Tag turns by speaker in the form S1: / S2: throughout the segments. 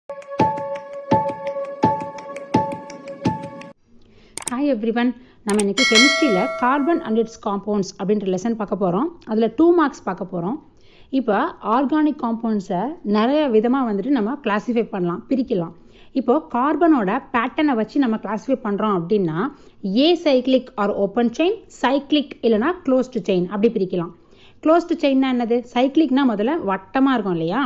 S1: hi everyone நம்ம இன்னைக்கு கெமிஸ்ட்ரியில் கார்பன் அண்ட் இட்ஸ் காம்பவுண்ட்ஸ் அப்படின்ற லெசன் பார்க்க போகிறோம் அதில் டூ மார்க்ஸ் பார்க்க போகிறோம் இப்போ ஆர்கானிக் காம்பவுண்ட்ஸை நிறைய விதமாக வந்துட்டு நம்ம கிளாஸிஃபை பண்ணலாம் பிரிக்கலாம் இப்போ கார்பனோட பேட்டர்னை வச்சு நம்ம கிளாஸிஃபை பண்ணுறோம் அப்படின்னா acyclic or open chain cyclic இல்லைனா க்ளோஸ்டு செயின் அப்படி பிரிக்கலாம் க்ளோஸ்டு செயின்னா என்னது சைக்ளிக்னா முதல்ல வட்டமாக இருக்கும் இல்லையா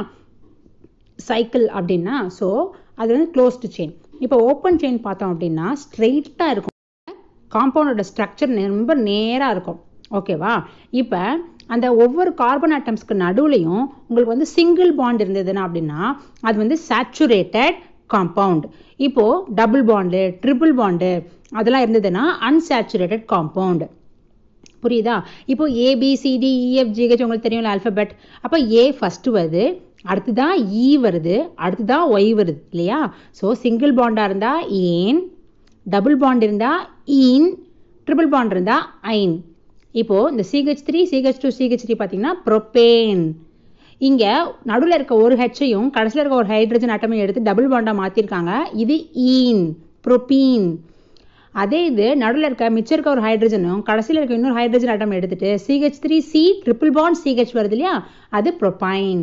S1: சைக்கிள் அப்படின்னா ஸோ அது வந்து க்ளோஸ்டு செயின் இப்போ ஓப்பன் செயின் பார்த்தோம் அப்படின்னா ஸ்ட்ரெயிட்டாக இருக்கும் காம்பவுண்டோட ஸ்ட்ரக்சர் ரொம்ப நேராக இருக்கும் ஓகேவா இப்போ அந்த ஒவ்வொரு கார்பன் ஆட்டம்ஸ்க்கு நடுவுலையும் உங்களுக்கு வந்து சிங்கிள் பாண்ட் இருந்ததுன்னா அப்படின்னா அது வந்து சேச்சுரேட்டட் காம்பவுண்ட் இப்போ டபுள் பாண்டு ட்ரிபிள் பாண்டு அதெல்லாம் இருந்ததுன்னா அன்சேச்சுரேட்டட் காம்பவுண்ட் புரியுதா இப்போ ஏபிசிடி இஎஃப் ஜிஹெச் உங்களுக்கு தெரியும்ல ஆல்ஃபபெட் அப்போ ஏ ஃபர்ஸ்ட் வருது அடுத்துதான் இ வருது அடுத்துதான் ஒய் வருது இல்லையா ஸோ சிங்கிள் பாண்டாக இருந்தால் ஏன் டபுள் பாண்ட் இருந்தால் ஈன் ட்ரிபிள் பாண்ட் இருந்தால் ஐன் இப்போது இந்த CH three CH two CH three பார்த்தீங்கன்னா ப்ரொபேன் இங்கே நடுவில் இருக்க ஒரு ஹெச்சையும் கடைசியில் இருக்க ஒரு ஹைட்ரஜன் ஆட்டமையும் எடுத்து டபுள் பாண்டாக மாற்றிருக்காங்க இது ஈன் ப்ரோபீன் அதே இது நடுவில் இருக்க மிச்சம் இருக்க ஒரு ஹைட்ரஜனும் கடைசியில் இருக்க இன்னொரு ஹைட்ரஜன் ஆட்டம் எடுத்துட்டு CH three C triple bond CH வருது இல்லையா அது ப்ரொபைன்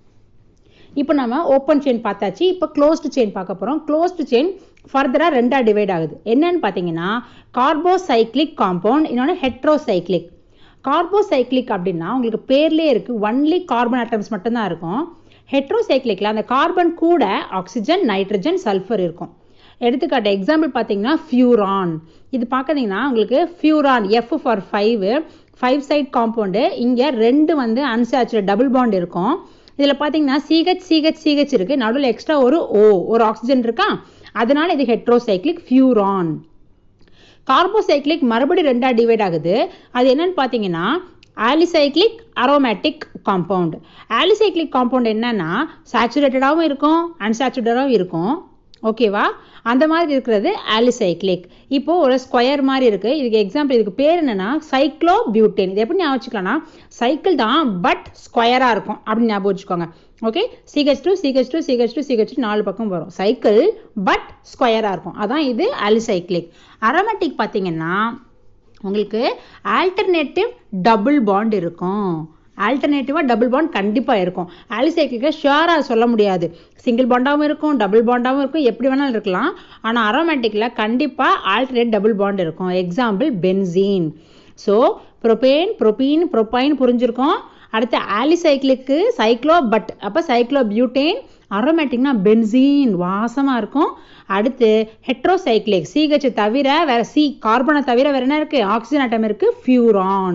S1: இப்போ நம்ம ஓப்பன் செயின் பார்த்தாச்சு இப்போ க்ளோஸ்டு செயின் பார்க்க போகிறோம் க்ளோஸ்டு செயின் ஃபர்தராக ரெண்டாக டிவைட் ஆகுது என்னன்னு பார்த்தீங்கன்னா கார்போசைக்ளிக் காம்பவுண்ட் இன்னொன்று ஹெட்ரோசைக்ளிக் கார்போசைக்ளிக் அப்படின்னா உங்களுக்கு பேர்லேயே இருக்குது ஒன்லி கார்பன் ஆட்டம்ஸ் மட்டும்தான் இருக்கும் ஹெட்ரோசைக்ளிக்கில் அந்த கார்பன் கூட ஆக்சிஜன் நைட்ரஜன் சல்ஃபர் இருக்கும் எடுத்துக்காட்டு எக்ஸாம்பிள் பார்த்தீங்கன்னா ஃபியூரான் இது பார்க்குறீங்கன்னா உங்களுக்கு furan F for five five side compound இங்கே ரெண்டு வந்து அன்சாச்சுரேட் டபுள் பாண்ட் இருக்கும் இதில் பார்த்தீங்கன்னா சிஹெச் சிஹெச் சிஹெச் இருக்குது நடுவில் எக்ஸ்ட்ரா ஒரு ஓ ஒரு ஆக்சிஜன் இருக்கா அதனால இது ஹெட்ரோசைக்ளிக் ஃபியூரான் கார்போசைக்ளிக் மறுபடியும் ரெண்டாக டிவைட் ஆகுது அது என்னன்னு பார்த்தீங்கன்னா alicyclic aromatic compound alicyclic compound என்னன்னா சேச்சுரேட்டடாகவும் இருக்கும் அன்சாச்சுரேட்டடாகவும் இருக்கும் ஓகேவா அந்த மாதிரி இருக்கிறது ஆலிசைக்ளிக் இப்போ ஒரு ஸ்கொயர் மாதிரி இருக்கு இதுக்கு எக்ஸாம்பிள் இதுக்கு பேர் என்னன்னா சைக்ளோ பியூட்டேன் இது எப்படி ஞாபகம் வச்சுக்கலாம்னா சைக்கிள் தான் பட் ஸ்கொயரா இருக்கும் அப்படின்னு ஞாபகம் வச்சுக்கோங்க okay CH two CH two CH two CH two நாலு பக்கம் வரும் சைக்கிள் பட் ஸ்கொயரா இருக்கும் அதான் இது ஆலிசைக்ளிக் அரோமேட்டிக் பார்த்தீங்கன்னா உங்களுக்கு ஆல்டர்னேட்டிவ் டபுள் பாண்ட் இருக்கும் ஆல்டர்னேட்டிவாக டபுள் பாண்ட் கண்டிப்பாக இருக்கும் ஆலிசைக்கிளில் ஷுவராக சொல்ல முடியாது சிங்கிள் பாண்டாகவும் இருக்கும் டபுள் பாண்டாகவும் இருக்கும் எப்படி வேணாலும் இருக்கலாம் ஆனால் அரோமேட்டிக்கில் கண்டிப்பாக ஆல்டர்னேட் டபுள் பாண்ட் இருக்கும் example benzene so propane propene propyne புரிஞ்சிருக்கோம் அடுத்து ஆலிசைக்கிளுக்கு சைக்ளோ பட் அப்போ சைக்ளோ பியூட்டேன் அரோமேட்டிக்னா பென்சீன் வாசமாக இருக்கும் அடுத்து ஹெட்ரோசைக்ளிக் சிஹெச் தவிர வேற சி கார்பனை தவிர வேற என்ன இருக்குது ஆக்சிஜன் ஆட்டம் இருக்குது ஃபியூரான்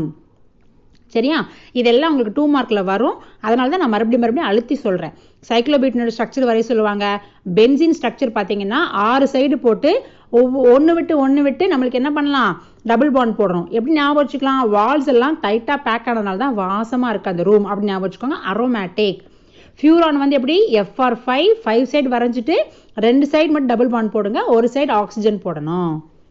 S1: சரியா இதெல்லாம் உங்களுக்கு டூ மார்க்கில் வரும் அதனால தான் நான் மறுபடியும் மறுபடியும் அழுத்தி சொல்கிறேன் சைக்ளோபீட்டனோட ஸ்ட்ரக்சர் வரைய சொல்லுவாங்க பென்சின் ஸ்ட்ரக்சர் பார்த்தீங்கன்னா ஆறு சைடு போட்டு ஒவ்வொ ஒன்று விட்டு ஒன்று விட்டு நம்மளுக்கு என்ன பண்ணலாம் டபுள் பாண்ட் போடுறோம் எப்படி ஞாபகம் வச்சுக்கலாம் வால்ஸ் எல்லாம் டைட்டாக பேக் ஆனதுனால தான் வாசமாக இருக்குது அந்த ரூம் அப்படி ஞாபகம் வச்சுக்கோங்க அரோமேட்டிக் ஃபியூரான் வந்து எப்படி எஃப்ஆர் ஃபைவ் ஃபைவ் சைடு வரைஞ்சிட்டு ரெண்டு சைடு மட்டும் டபுள் பாண்ட் போடுங்க ஒரு சைடு ஆக்சிஜன் போடணும்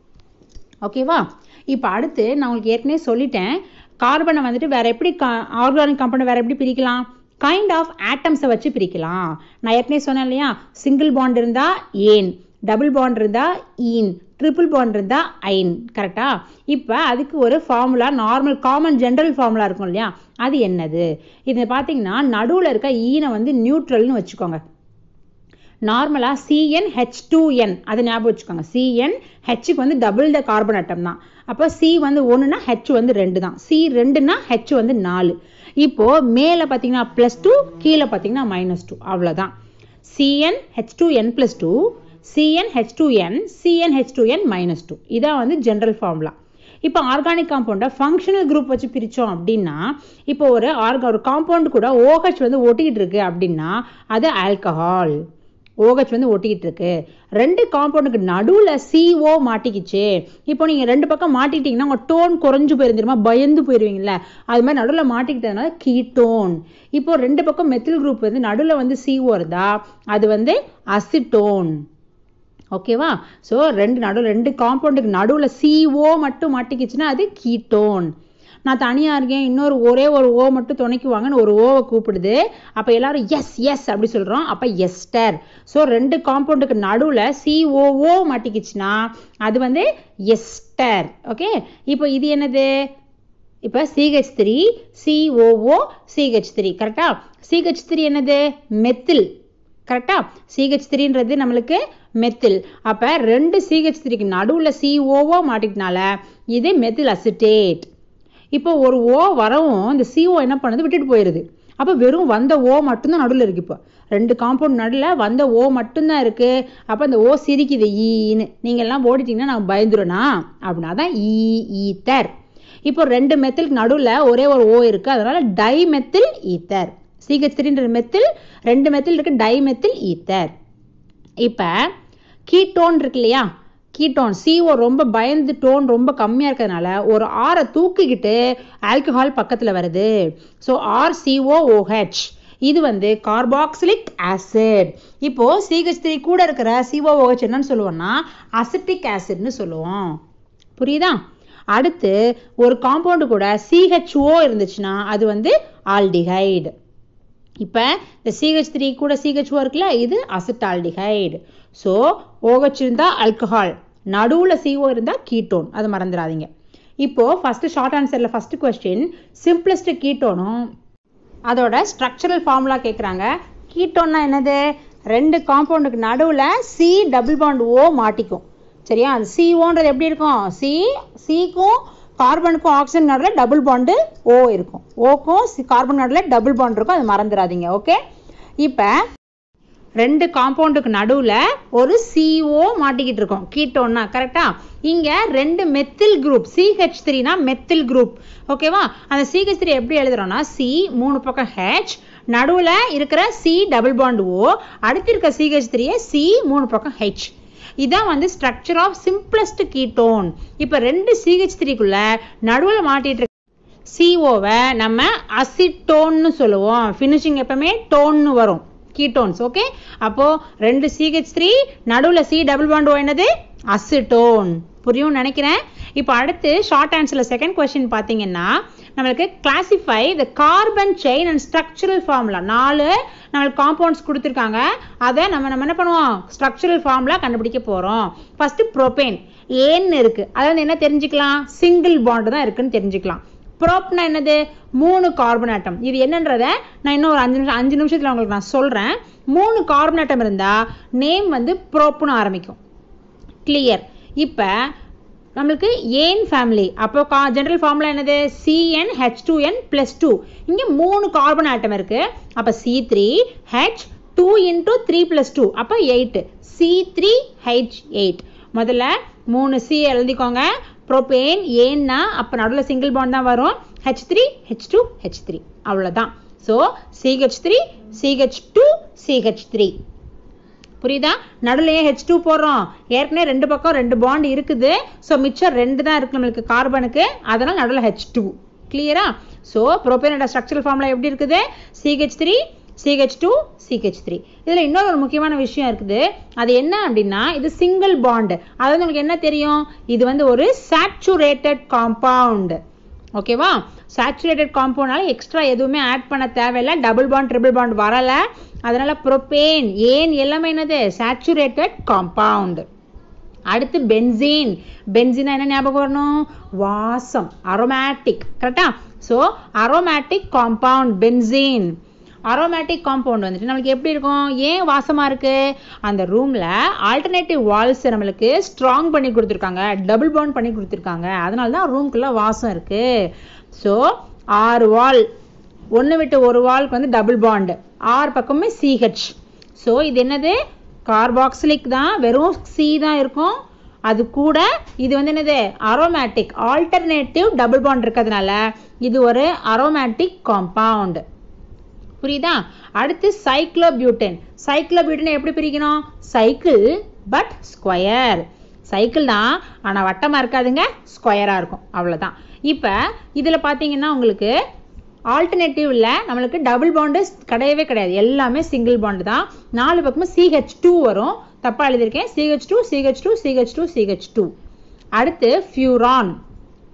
S1: ஓகேவா இப்போ அடுத்து நான் உங்களுக்கு ஏற்கனவே சொல்லிட்டேன் கார்பனை வந்துட்டு வேற எப்படி ஆர்கானிக் காம்பவுண்ட் வேற எப்படி பிரிக்கலாம் கைண்ட் ஆஃப் ஆட்டம்ஸை வச்சு பிரிக்கலாம் நான் ஏற்கனவே சொன்னேன் இல்லையா சிங்கிள் பாண்ட் இருந்தா ஏன் டபுள் பாண்ட் இருந்தா ஈன் ட்ரிபிள் பாண்ட் இருந்தா ஐன் கரெக்டா இப்போ அதுக்கு ஒரு formula normal common general formula இருக்கும் இல்லையா அது என்னது இது பார்த்தீங்கன்னா நடுவில் இருக்க ஈனை வந்து நியூட்ரல்னு வச்சுக்கோங்க நார்மலாக சிஎன் ஹெச் டூ என் அதை ஞாபகம் வச்சுக்கோங்க சிஎன் ஹெச்சுக்கு வந்து டபுள் த கார்பன் அட்டம் தான் அப்போ சி வந்து ஒன்றுனா ஹெச் வந்து ரெண்டு தான் சி ரெண்டுனா ஹெச் வந்து நாலு இப்போ மேலே பார்த்தீங்கன்னா ப்ளஸ் டூ கீழே பார்த்தீங்கன்னா மைனஸ் டூ அவ்வளோதான் C n H two n plus two C n H two n C n H two n minus two இதான் வந்து ஜென்ரல் ஃபார்முலா இப்போ ஆர்கானிக் காம்பவுண்டை ஃபங்க்ஷனல் குரூப் வச்சு பிரித்தோம் அப்படின்னா இப்போ ஒரு ஆர்கா ஒரு காம்பவுண்ட் கூட ஓஹெச் வந்து ஒட்டிக்கிட்டு இருக்கு அப்படின்னா அது ஆல்கஹால் ஓஹெச் வந்து ஒட்டிக்கிட்டு இருக்கு ரெண்டு காம்பவுண்டுக்கு நடுவில் சிஓ மாட்டிக்கிச்சு இப்போ நீங்கள் ரெண்டு பக்கம் மாட்டிக்கிட்டீங்கன்னா உங்கள் டோன் குறைஞ்சு போயிருந்துருமா பயந்து போயிருவீங்கல்ல அது மாதிரி நடுவில் மாட்டிக்கிட்டதுனால கீட்டோன் இப்போ ரெண்டு பக்கம் மெத்தில் குரூப் வந்து நடுவில் வந்து சிஓ இருந்தா அது வந்து அசிட்டோன் ஓகேவா ஸோ ரெண்டு நடுவில் ரெண்டு காம்பவுண்டுக்கு நடுவில் சிஓ மட்டும் மாட்டிக்கிச்சுன்னா அது கீட்டோன் நான் தனியாக இருக்கேன் இன்னொரு ஒரே ஒரு ஓ மட்டும் துணைக்கு வாங்கன்னு ஒரு ஓவை கூப்பிடுது அப்போ எல்லாரும் எஸ் எஸ் அப்படி சொல்கிறோம் அப்போ எஸ்டர் ஸோ ரெண்டு காம்பவுண்டுக்கு நடுவில் சிஓஓ மாட்டிக்கிச்சுன்னா அது வந்து எஸ்டர் ஓகே இப்போ இது என்னது இப்போ CH three COO CH three கரெக்டா சிஹெச் த்ரீ என்னது மெத்தில் கரெக்டா சிஹெச் த்ரீன்றது நம்மளுக்கு மெத்தில் அப்போ ரெண்டு சிஹெச் த்ரீக்கு நடுவில் சிஓஓ மாட்டிக்கினால இது மெத்தில் அசிட்டேட் இப்போ ஒரு ஓ வரவும் இந்த சிஓ என்ன பண்ணுது விட்டுட்டு போயிடுது அப்போ வெறும் வந்த ஓ மட்டும்தான் நடுவில் இருக்கு இப்போ ரெண்டு காம்பவுண்ட் நடுவில் வந்த ஓ மட்டும்தான் இருக்கு அப்போ அந்த ஓ சிரிக்குது ஈன்னு நீங்கள் எல்லாம் ஓடிட்டீங்கன்னா நான் பயந்துருனா அப்படின்னா தான் ஈ ஈத்தர் இப்போ ரெண்டு மெத்திலுக்கு நடுவில் ஒரே ஒரு ஓ இருக்கு அதனால டை மெத்தில் ஈத்தர் சிஹெச் த்ரீன்ற மெத்தில் ரெண்டு மெத்தில் இருக்கு டை மெத்தில் ஈத்தர் இப்போ கீட்டோன் இருக்கு இல்லையா கீட்டோன் சிஓ ரொம்ப பயந்து டோன் ரொம்ப கம்மியாக இருக்கிறதுனால ஒரு ஆரை தூக்கிக்கிட்டு ஆல்கஹால் பக்கத்தில் வருது ஸோ ஆர் சிஓஓஹெச் இது வந்து கார்பாக்சிலிக் ஆசிட் இப்போ சிஹெச் த்ரீ கூட இருக்கிற சிஓஓஹெச் என்னன்னு சொல்லுவோம்னா அசிட்டிக் ஆசிட்னு சொல்லுவோம் புரியுதா அடுத்து ஒரு காம்பவுண்டு கூட சிஹெச்ஓ இருந்துச்சுன்னா அது வந்து ஆல்டிஹைடு இப்போ இந்த சிஹெச் த்ரீ கூட சிஹெச்ஓ இருக்குல்ல இது அசிட்டால்டிஹைடு ஸோ ஓஹெச் இருந்தால் ஆல்கஹால் நடுவில் சிஓ இருந்தால் கீட்டோன் அதை மறந்துடாதீங்க இப்போது ஃபஸ்ட்டு ஷார்ட் ஆன்சரில் ஃபஸ்ட்டு கொஸ்டின் சிம்பிளஸ்ட் கீட்டோனும் அதோட ஸ்ட்ரக்சரல் ஃபார்முலா கேட்குறாங்க கீட்டோன்னா என்னது ரெண்டு காம்பவுண்டுக்கு நடுவில் சி டபுள் பாண்ட் ஓ மாட்டிக்கும் சரியா அது சிஓன்றது எப்படி இருக்கும் சி சிக்கும் கார்பனுக்கும் ஆக்சிஜன் நடுவில் டபுள் பாண்டு ஓ இருக்கும் ஓக்கும் கார்பன் நடுவில் டபுள் பாண்ட் இருக்கும் அது மறந்துடாதீங்க ஓகே இப்போ ரெண்டு காம்பவுண்டுக்கு நடுவில் ஒரு சிஓ மாட்டிக்கிட்டு இருக்கோம் கீட்டோன்னா கரெக்டா இங்கே ரெண்டு மெத்தில் குரூப் சிஹெச் த்ரீனா மெத்தில் குரூப் ஓகேவா அந்த சிஹெச் த்ரீ எப்படி எழுதுறோம்னா சி மூணு பக்கம் ஹெச் நடுவில் இருக்கிற சி டபுள் பாண்ட் ஓ அடுத்து இருக்க சிஹெச் த்ரீயை சி மூணு பக்கம் ஹெச் இதான் வந்து ஸ்ட்ரக்சர் ஆஃப் சிம்பிளஸ்ட் கீட்டோன் இப்போ ரெண்டு சிஹெச் த்ரீக்குள்ள நடுவில் மாட்டிட்டு இருக்க சிஓவை நம்ம அசிட்டோன்னு சொல்லுவோம் ஃபினிஷிங் எப்பவுமே டோன்னு வரும் கீட்டோன்ஸ் ஓகே அப்போ ரெண்டு சிஹெச் த்ரீ நடுவில் சி டபுள் பாண்ட் ஓ என்னது அசிட்டோன் புரியும் நினைக்கிறேன் இப்போ அடுத்து ஷார்ட் ஆன்சரில் செகண்ட் கொஸ்டின் பார்த்தீங்கன்னா நம்மளுக்கு classify the carbon chain and structural formula நாலு நம்மளுக்கு காம்பவுண்ட்ஸ் கொடுத்துருக்காங்க அதை நம்ம நம்ம என்ன பண்ணுவோம் ஸ்ட்ரக்சரல் ஃபார்முலா கண்டுபிடிக்க போகிறோம் ஃபஸ்ட்டு ப்ரோபேன் ஏன்னு இருக்குது அதாவது என்ன தெரிஞ்சுக்கலாம் சிங்கிள் பாண்டு தான் இருக்குன்னு தெரிஞ்சுக்கலாம் ப்ரோப்னா என்னது மூணு கார்பன் ஆட்டம் இது என்னன்றத நான் இன்னும் ஒரு அஞ்சு நிமிஷம் அஞ்சு நிமிஷத்தில் உங்களுக்கு நான் சொல்கிறேன் மூணு கார்பன் ஆட்டம் இருந்தால் நேம் வந்து ப்ரோப்னு ஆரம்பிக்கும் கிளியர் இப்போ நம்மளுக்கு ஏன் ஃபேமிலி அப்போ கா ஜென்ரல் ஃபார்முலா என்னது C n H two n plus two இங்கே மூணு கார்பன் ஆட்டம் இருக்குது அப்போ C three H two into three plus two அப்போ eight C three H eight முதல்ல மூணு சி எழுதிக்கோங்க ப்ரோபேன் ஏன்னா அப்போ நடுவில் சிங்கிள் பாண்ட் தான் வரும் H three H two H three அவ்வளோதான் so CH three CH two CH three புரியுதா நடுவில் ஏன் ஹெச் டூ போடுறோம் ஏற்கனவே ரெண்டு பக்கம் ரெண்டு பாண்ட் இருக்குது ஸோ மிச்சம் ரெண்டு தான் இருக்கு நம்மளுக்கு கார்பனுக்கு அதனால் நடுவில் ஹெச் டூ கிளியரா ஸோ ப்ரோபேனோட ஸ்ட்ரக்சரல் ஃபார்முலா எப்படி இருக்குது CH three CH two CH three இதில் இன்னொரு ஒரு முக்கியமான விஷயம் இருக்குது அது என்ன அப்படின்னா இது சிங்கிள் பாண்டு அதாவது உங்களுக்கு என்ன தெரியும் இது வந்து ஒரு சேச்சுரேட்டட் காம்பவுண்ட் ஓகேவா சேச்சுரேட்டட் காம்பவுண்டால எக்ஸ்ட்ரா எதுவுமே ஆட் பண்ண தேவையில்லை டபுள் பாண்ட் ட்ரிபிள் பாண்ட் வரலை அதனால ப்ரோபேன் ஏன் எல்லாமே என்னது சேச்சுரேட்டட் காம்பவுண்ட் அடுத்து பென்சீன் பென்சீனா என்ன ஞாபகம் வரணும் வாசம் அரோமேட்டிக் கரெக்டா so aromatic compound benzene aromatic compound வந்துட்டு நம்மளுக்கு எப்படி இருக்கும் ஏன் வாசமாக இருக்குது அந்த ரூமில் ஆல்டர்னேட்டிவ் வால்ஸ் நம்மளுக்கு ஸ்ட்ராங் பண்ணி கொடுத்துருக்காங்க டபுள் பவுண்ட் பண்ணி கொடுத்துருக்காங்க அதனால தான் ரூம்குள்ளே வாசம் இருக்குது ஸோ ஆறு வால் ஒன்று விட்டு ஒரு வால்க்கு வந்து டபுள் பாண்டு ஆறு பக்கமே சிஹெச் ஸோ இது என்னது கார்பாக்சிலிக் தான் வெறும் சி தான் இருக்கும் அது கூட இது வந்து என்னது அரோமேட்டிக் ஆல்டர்னேட்டிவ் டபுள் பாண்ட் இருக்கிறதுனால இது ஒரு அரோமேட்டிக் காம்பவுண்ட் புரியுதா அடுத்து சைக்ளோபியூட்டன் சைக்ளோபியூட்டன் எப்படி பிரிக்கணும் சைக்கிள் பட் ஸ்கொயர் சைக்கிள் தான் ஆனால் வட்டமாக இருக்காதுங்க ஸ்கொயராக இருக்கும் அவ்வளோதான் இப்போ இதில் பார்த்தீங்கன்னா உங்களுக்கு ஆல்டர்னேட்டிவ்ல நம்மளுக்கு டபுள் பாண்டு கிடையவே கிடையாது எல்லாமே சிங்கிள் பாண்டு தான் நாலு பக்கமும் சிஹெச் டூ வரும் தப்பாக எழுதியிருக்கேன் CH two CH two CH two CH two அடுத்து ஃபியூரான்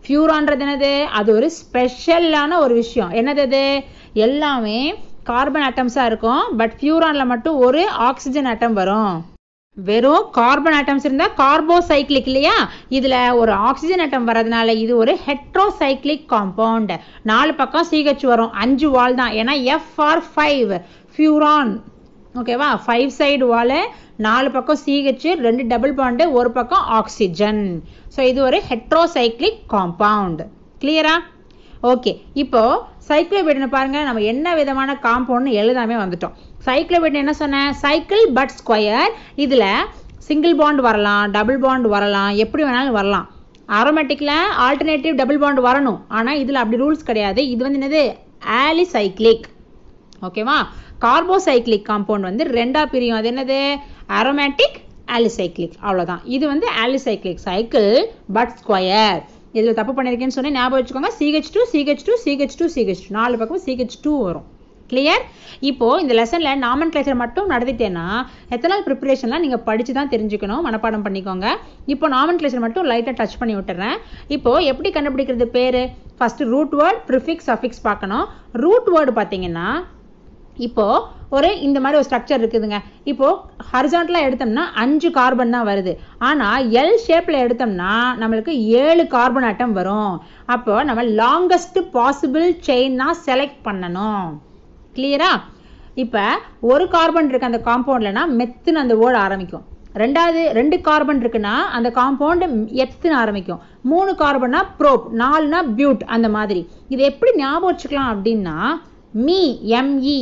S1: ஃபியூரான்றது என்னது அது ஒரு ஸ்பெஷலான ஒரு விஷயம் என்னது அது எல்லாமே கார்பன் ஆட்டம்ஸாக இருக்கும் பட் ஃபியூரானில் மட்டும் ஒரு ஆக்சிஜன் ஆட்டம் வரும் வெறும் கார்பன் ஆட்டம்ஸ் இருந்தால் கார்போசைக்ளிக் இல்லையா இதில் ஒரு ஆக்சிஜன் ஆட்டம் வரதுனால இது ஒரு ஹெட்ரோசைக்ளிக் காம்பவுண்ட் நாலு பக்கம் சிஹெச் வரும் அஞ்சு வால் தான் ஏன்னா எஃப் ஆர் ஃபைவ் ஃபியூரான் ஓகேவா ஃபைவ் சைடு வால் நாலு பக்கம் சிஹெச் ரெண்டு டபுள் பாண்டு ஒரு பக்கம் ஆக்சிஜன் ஸோ இது ஒரு ஹெட்ரோசைக்ளிக் காம்பவுண்ட் கிளியரா ஓகே இப்போ சைக்ளோபெட்னு பாருங்க நம்ம என்ன விதமான காம்பவுண்ட்னு எழுதாமே வந்துட்டோம் சைக்ளோபெட் என்ன சொன்னேன் சைக்கிள் பட் ஸ்கொயர் இதில் சிங்கிள் பாண்ட் வரலாம் டபுள் பாண்ட் வரலாம் எப்படி வேணாலும் வரலாம் ஆரோமேட்டிக்கில் ஆல்டர்னேட்டிவ் டபுள் பாண்ட் வரணும் ஆனால் இதில் அப்படி ரூல்ஸ் கிடையாது இது வந்து என்னது ஆலிசைக்ளிக் ஓகேவா கார்போசைக்ளிக் காம்பவுண்ட் வந்து ரெண்டா பிரியும் அது என்னது அரோமேட்டிக் ஆலிசைக்ளிக் அவ்வளோதான் இது வந்து ஆலிசைக்ளிக் சைக்கிள் பட் ஸ்கொயர் இதில் தப்பு பண்ணியிருக்கேன்னு சொன்னேன் ஞாபகம் வச்சுக்கோங்க CH two CH two CH two CH two நாலு பக்கம் சிஹெச் டூ வரும் கிளியர் இப்போ இந்த லெசனில் நாமன் கிளேச்சர் மட்டும் நடத்திட்டேன்னா எத்தனால் ப்ரிப்பரேஷன்லாம் நீங்கள் படித்து தான் தெரிஞ்சுக்கணும் மனப்பாடம் பண்ணிக்கோங்க இப்போ நாமன் கிளேச்சர் மட்டும் லைட்டாக டச் பண்ணி விட்டுறேன் இப்போ எப்படி கண்டுபிடிக்கிறது பேர் first root word prefix affix பார்க்கணும் ரூட் வேர்டு பார்த்தீங்கன்னா இப்போ ஒரு இந்த மாதிரி ஒரு ஸ்ட்ரக்சர் இருக்குதுங்க இப்போ ஹரிசான்டலா எடுத்தோம்னா அஞ்சு கார்பன் தான் வருது ஆனா எல் ஷேப்ல எடுத்தோம்னா நம்மளுக்கு ஏழு கார்பன் ஆட்டம் வரும் அப்போ நம்ம லாங்கஸ்ட் பாசிபிள் செயின்னா செலக்ட் பண்ணணும் கிளியரா இப்போ ஒரு கார்பன் இருக்கு அந்த காம்பவுண்ட்லனா மெத்துன்னு அந்த வேர்டு ஆரம்பிக்கும் ரெண்டாவது ரெண்டு கார்பன் இருக்குன்னா அந்த காம்பவுண்ட் எத்துன்னு ஆரம்பிக்கும் மூணு கார்பன்னா ப்ரோப் நாலுனா பியூட் அந்த மாதிரி இது எப்படி ஞாபகம் வச்சுக்கலாம் அப்படின்னா me ME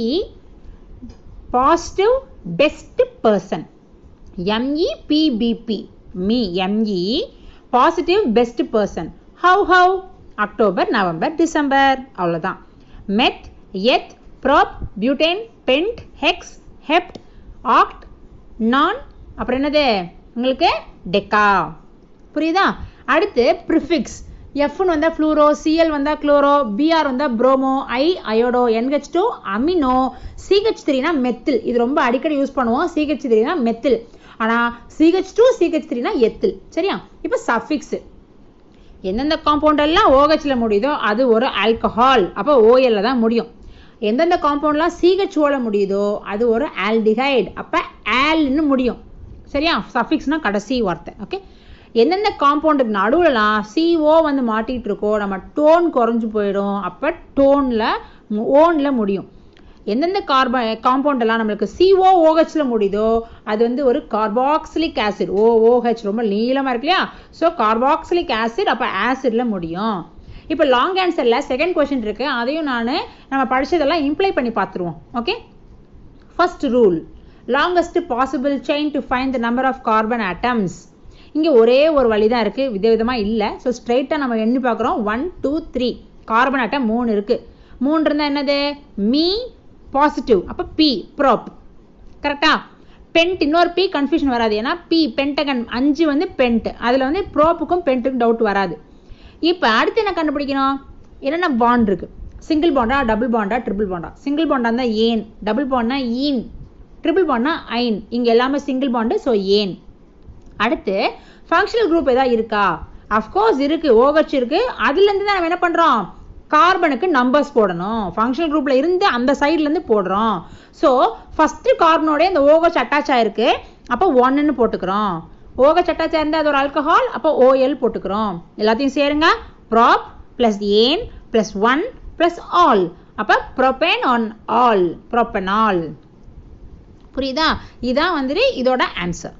S1: positive best person ME பிபிபி me ME positive best person how how October November December அவ்வளோதான் meth eth prop butane pent hex hept oct non அப்புறம் என்னது உங்களுக்கு டெக்கா புரியுதா அடுத்து ப்ரிஃபிக்ஸ் எஃப்னு வந்தால் ஃப்ளூரோ சிஎல் வந்தால் குளோரோ பிஆர் வந்தால் bromo I iodo NH two amino CH த்ரீனா மெத்தில் இது ரொம்ப அடிக்கடி யூஸ் பண்ணுவோம் சிஹெச் த்ரீனா மெத்தில் ஆனால் சிஹெச் டூ சிஹெச் த்ரீனா எத்தில் சரியா இப்போ சஃபிக்ஸ் எந்தெந்த காம்பவுண்ட் எல்லாம் ஓஹெச்ல முடியுதோ அது ஒரு ஆல்கஹால் அப்போ ஓஎல்ல தான் முடியும் எந்தெந்த காம்பவுண்ட்லாம் சிஹெச் ஓல முடியுதோ அது ஒரு ஆல்டிஹைட் அப்போ ஆல்னு முடியும் சரியா சஃபிக்ஸ்னா கடைசி வார்த்தை ஓகே எந்தெந்த காம்பவுண்டுக்கு நடுவுலலாம் சிஓ வந்து மாட்டிகிட்டு இருக்கோ நம்ம டோன் குறைஞ்சு போயிடும் அப்போ டோனில் ஓனில் முடியும் எந்தெந்த கார்பன் காம்பவுண்டெல்லாம் நம்மளுக்கு சிஓ ஓஹெச்சில் முடியுதோ அது வந்து ஒரு கார்பாக்சிலிக் ஆசிட் ஓ ஓஹெச் ரொம்ப நீளமாக இருக்கு இல்லையா ஸோ கார்பாக்சிலிக் ஆசிட் அப்போ ஆசிடில் முடியும் இப்போ லாங் ஆன்சரில் செகண்ட் கொஷின் இருக்குது அதையும் நான் நம்ம படித்ததெல்லாம் இம்ப்ளை பண்ணி பார்த்துருவோம் okay first rule longest possible chain to find the number of carbon atoms இங்கே ஒரே ஒரு வழி தான் இருக்குது விதவிதமாக இல்லை ஸோ ஸ்ட்ரைட்டாக நம்ம எண்ணி பார்க்குறோம் one two three carbon atom மூணு இருக்குது மூணு இருந்தால் என்னது மீ பாசிட்டிவ் அப்போ பி ப்ராப் கரெக்டா பென்ட் இன்னொரு பி கன்ஃபியூஷன் வராது ஏன்னா பி பென்டகன் அஞ்சு வந்து பென்ட் அதில் வந்து ப்ரோப்புக்கும் பென்ட்டுக்கும் டவுட் வராது இப்போ அடுத்து என்ன கண்டுபிடிக்கணும் என்னென்ன பாண்ட் இருக்கு சிங்கிள் பாண்டா டபுள் பாண்டா ட்ரிபிள் பாண்டா சிங்கிள் பாண்டா இருந்தால் ஏன் டபுள் பாண்ட்னா ஈன் ட்ரிபிள் பாண்ட்னா ஐன் இங்கே எல்லாமே சிங்கிள் பாண்டு ஸோ ஏன் அடுத்து ஃபங்க்ஷனல் குரூப் ஏதாவது இருக்கா அஃப்கோர்ஸ் இருக்கு ஓகச் இருக்கு அதுலேருந்து தான் நம்ம என்ன பண்ணுறோம் கார்பனுக்கு நம்பர்ஸ் போடணும் ஃபங்க்ஷனல் குரூப்பில் இருந்து அந்த சைட்லேருந்து போடுறோம் ஸோ ஃபஸ்ட்டு கார்பனோட இந்த ஓகச் அட்டாச் ஆயிருக்கு அப்போ ஒன்னுன்னு போட்டுக்கிறோம் ஓகச் அட்டாச் ஆயிருந்தா அது ஒரு ஆல்கஹால் அப்போ ஓஎல் போட்டுக்கிறோம் எல்லாத்தையும் சேருங்க prop plus ane plus one plus ol அப்போ ப்ரோபேன் ஆன் ஆல் ப்ரோப்பனால் புரியுதா இதான் வந்துட்டு இதோட ஆன்சர்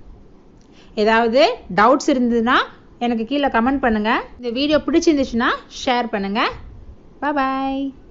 S1: ஏதாவது டவுட்ஸ் இருந்ததுன்னா எனக்கு கீழே கமெண்ட் பண்ணுங்கள் இந்த வீடியோ பிடிச்சிருந்துச்சுன்னா ஷேர் பண்ணுங்கள் பாய்